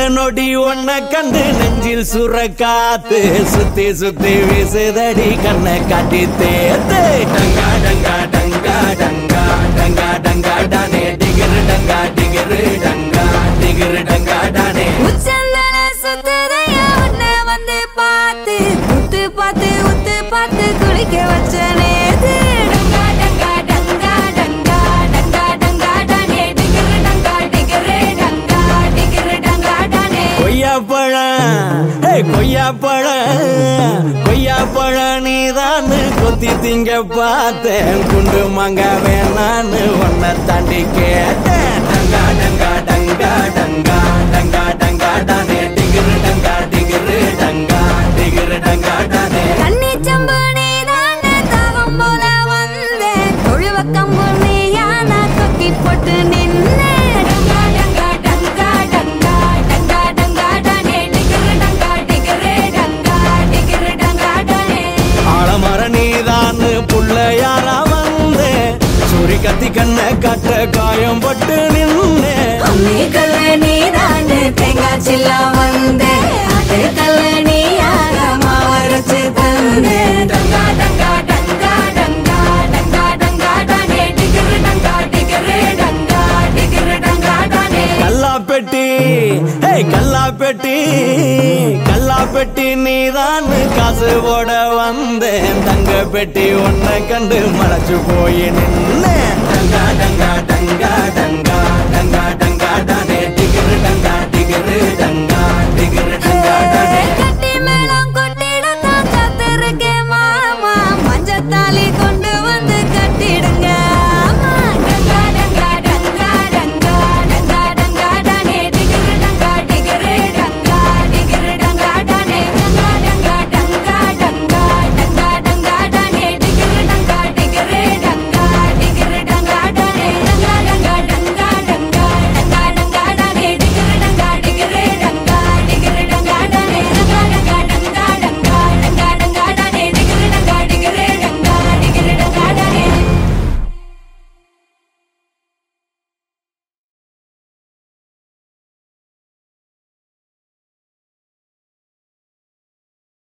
நொடி ஒன்ன கண்டு நெஞ்சில் சுர காத்து சுத்தி சுத்தி வீசுதடி கண்ணை காட்டி தேத்து டங்கா டங்கா டங்கா டங்கா டங்கா டங்கா டானே டிகிரு டங்கா டிகிரு டங்கா டிகிரு டங்கா டானே உச்சந்தல சுத்துறையா உன்னை வந்து பார்த்து உத்து பார்த்து உத்து பார்த்து குளிக்க வச்ச நேத்து டங்கா டங்கா டங்கா டங்கா டங்கா டங்கா டானே டிகிரு டங்கா டிகிரு டங்கா டிகிரு டங்கா டானே கொய்யா பழம் ஹே கொய்யா பழம் கொய்யா பழம் நீதான் கொத்தி திங்க பார்த்தேன் குண்டு மங்க வேணான்னு உன்னை தாண்டி கேட்டேன் டங்கா டங்கா டங்கா டங்கா டங்கா டங்கா டானே டிகிரு டங்கா டிகிரு டங்கா டிகிரு டங்கா டானே கண்ணி சம்பு நீதானே தாகம் போல வந்தேன் தொழுவ கம்பு நீயான கொக்கி போட்டு நின்னே டங்கா டங்கா டங்கா டங்கா டங்கா டங்கா டானே டிகிரு டங்கா டிகிரு டங்கா டிகிரு டங்கா டானே ஆலமர நீதான் புள்ளையாரா வந்தேன் சூரி கத்தி கண்ணை கட்ட காயம் பட்டு நின்னேன் அம்மி கல்ல நீதானே தேங்காய் சில்லா வந்தேன் அது கல்ல நீயாக மாவரைச்சு தந்தேன் டங்கா டங்கா டங்கா டங்கா டங்கா டங்கா டானே டிகிரு டங்கா டிகிரு டங்கா டிகிரு டங்கா டானே கல்லா பெட்டி ஹே கல்லா பெட்டி கல்லா பெட்டி நீதான் காசு போட வந்தேன் தங்க பெட்டி உன்னை கண்டு மலைச்சு போய் நின்னேன் டங்கா டங்கா